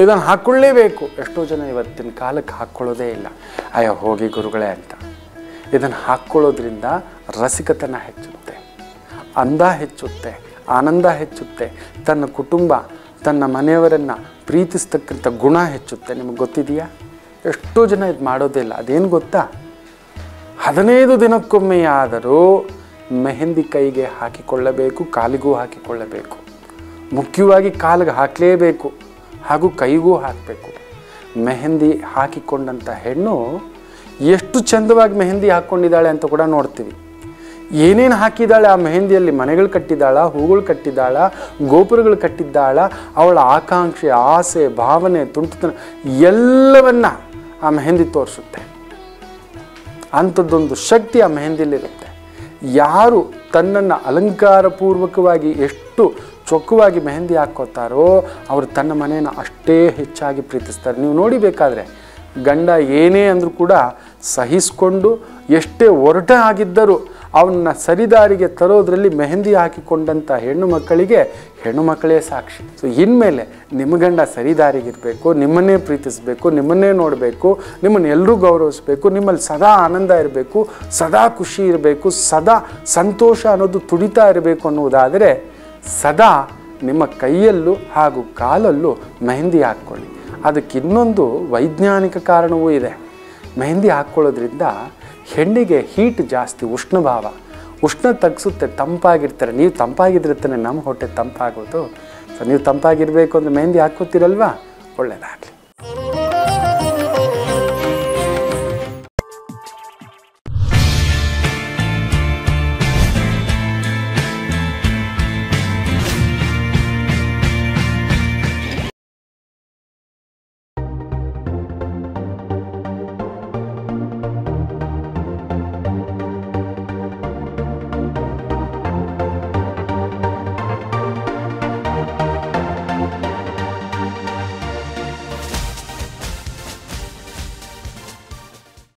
ಇದನ್ನು ಹಾಕ್ಕೊಳ್ಳೇಬೇಕು ಎಷ್ಟೋ ಜನ ಇವತ್ತಿನ ಕಾಲಕ್ಕೆ ಹಾಕ್ಕೊಳ್ಳೋದೇ ಇಲ್ಲ ಅಯ್ಯೋ ಹೋಗಿ ಗುರುಗಳೇ ಅಂತ ಇದನ್ನು ಹಾಕ್ಕೊಳ್ಳೋದ್ರಿಂದ ರಸಿಕತನ ಹೆಚ್ಚುತ್ತೆ ಅಂದ ಹೆಚ್ಚುತ್ತೆ ಆನಂದ ಹೆಚ್ಚುತ್ತೆ ತನ್ನ ಕುಟುಂಬ ತನ್ನ ಮನೆಯವರನ್ನು ಪ್ರೀತಿಸ್ತಕ್ಕಂಥ ಗುಣ ಹೆಚ್ಚುತ್ತೆ ನಿಮಗೆ ಗೊತ್ತಿದೆಯಾ ಎಷ್ಟೋ ಜನ ಇದು ಮಾಡೋದೇ ಇಲ್ಲ ಅದೇನು ಗೊತ್ತಾ ಹದಿನೈದು ದಿನಕ್ಕೊಮ್ಮೆಯಾದರೂ ಮೆಹಂದಿ ಕೈಗೆ ಹಾಕಿಕೊಳ್ಳಬೇಕು ಕಾಲಿಗೂ ಹಾಕಿಕೊಳ್ಳಬೇಕು ಮುಖ್ಯವಾಗಿ ಕಾಲಿಗೆ ಹಾಕಲೇಬೇಕು ಹಾಗೂ ಕೈಗೂ ಹಾಕಬೇಕು ಮೆಹಂದಿ ಹಾಕಿಕೊಂಡಂಥ ಹೆಣ್ಣು ಎಷ್ಟು ಚಂದವಾಗಿ ಮೆಹಂದಿ ಹಾಕ್ಕೊಂಡಿದ್ದಾಳೆ ಅಂತ ಕೂಡ ನೋಡ್ತೀವಿ ಏನೇನು ಹಾಕಿದ್ದಾಳೆ ಆ ಮೆಹಂದಿಯಲ್ಲಿ ಮನೆಗಳು ಕಟ್ಟಿದ್ದಾಳ ಹೂಗಳು ಕಟ್ಟಿದ್ದಾಳ ಗೋಪುರಗಳು ಕಟ್ಟಿದ್ದಾಳ ಅವಳ ಆಕಾಂಕ್ಷೆ ಆಸೆ ಭಾವನೆ ತುಂಟತನ ಎಲ್ಲವನ್ನ ಆ ಮೆಹಂದಿ ತೋರಿಸುತ್ತೆ ಅಂಥದ್ದೊಂದು ಶಕ್ತಿ ಆ ಮೆಹಂದಿಲಿರುತ್ತೆ ಯಾರು ತನ್ನನ್ನು ಅಲಂಕಾರಪೂರ್ವಕವಾಗಿ ಎಷ್ಟು ಚೊಕ್ಕವಾಗಿ ಮೆಹಂದಿ ಹಾಕ್ಕೋತಾರೋ ಅವರು ತನ್ನ ಮನೆಯನ್ನು ಅಷ್ಟೇ ಹೆಚ್ಚಾಗಿ ಪ್ರೀತಿಸ್ತಾರೆ ನೀವು ನೋಡಿ ಬೇಕಾದರೆ ಗಂಡ ಏನೇ ಅಂದರೂ ಕೂಡ ಸಹಿಸ್ಕೊಂಡು ಎಷ್ಟೇ ಒರಟ ಆಗಿದ್ದರೂ ಅವನ್ನ ಸರಿದಾರಿಗೆ ತರೋದ್ರಲ್ಲಿ ಮೆಹಂದಿ ಹಾಕಿಕೊಂಡಂಥ ಹೆಣ್ಣು ಮಕ್ಕಳಿಗೆ ಹೆಣ್ಣು ಮಕ್ಕಳೇ ಸಾಕ್ಷಿ ಸೊ ಇನ್ಮೇಲೆ ನಿಮ್ಮ ಗಂಡ ಸರಿದಾರಿಗಿರಬೇಕು ನಿಮ್ಮನ್ನೇ ಪ್ರೀತಿಸಬೇಕು ನಿಮ್ಮನ್ನೇ ನೋಡಬೇಕು ನಿಮ್ಮನ್ನು ಎಲ್ಲರೂ ಗೌರವಿಸಬೇಕು ನಿಮ್ಮಲ್ಲಿ ಸದಾ ಆನಂದ ಇರಬೇಕು ಸದಾ ಖುಷಿ ಇರಬೇಕು ಸದಾ ಸಂತೋಷ ಅನ್ನೋದು ತುಡಿತಾ ಇರಬೇಕು ಅನ್ನುವುದಾದರೆ ಸದಾ ನಿಮ್ಮ ಕೈಯಲ್ಲೂ ಹಾಗೂ ಕಾಲಲ್ಲೂ ಮೆಹಂದಿ ಹಾಕ್ಕೊಳ್ಳಿ ಅದಕ್ಕೆ ಇನ್ನೊಂದು ವೈಜ್ಞಾನಿಕ ಕಾರಣವೂ ಇದೆ ಮೆಹಂದಿ ಹಾಕ್ಕೊಳ್ಳೋದ್ರಿಂದ ಹೆಣ್ಣಿಗೆ ಹೀಟ್ ಜಾಸ್ತಿ ಉಷ್ಣಭಾವ ಉಷ್ಣ ತಗ್ಸುತ್ತೆ ತಂಪಾಗಿರ್ತಾರೆ ನೀವು ತಂಪಾಗಿದ್ರೆ ತಾನೆ ನಮ್ಮ ಹೊಟ್ಟೆ ತಂಪಾಗೋದು ಸೊ ನೀವು ತಂಪಾಗಿರಬೇಕು ಅಂದರೆ ಮೆಹಂದಿ ಹಾಕ್ಕೋತೀರಲ್ವಾ ಒಳ್ಳೆಯದಾಗಲಿ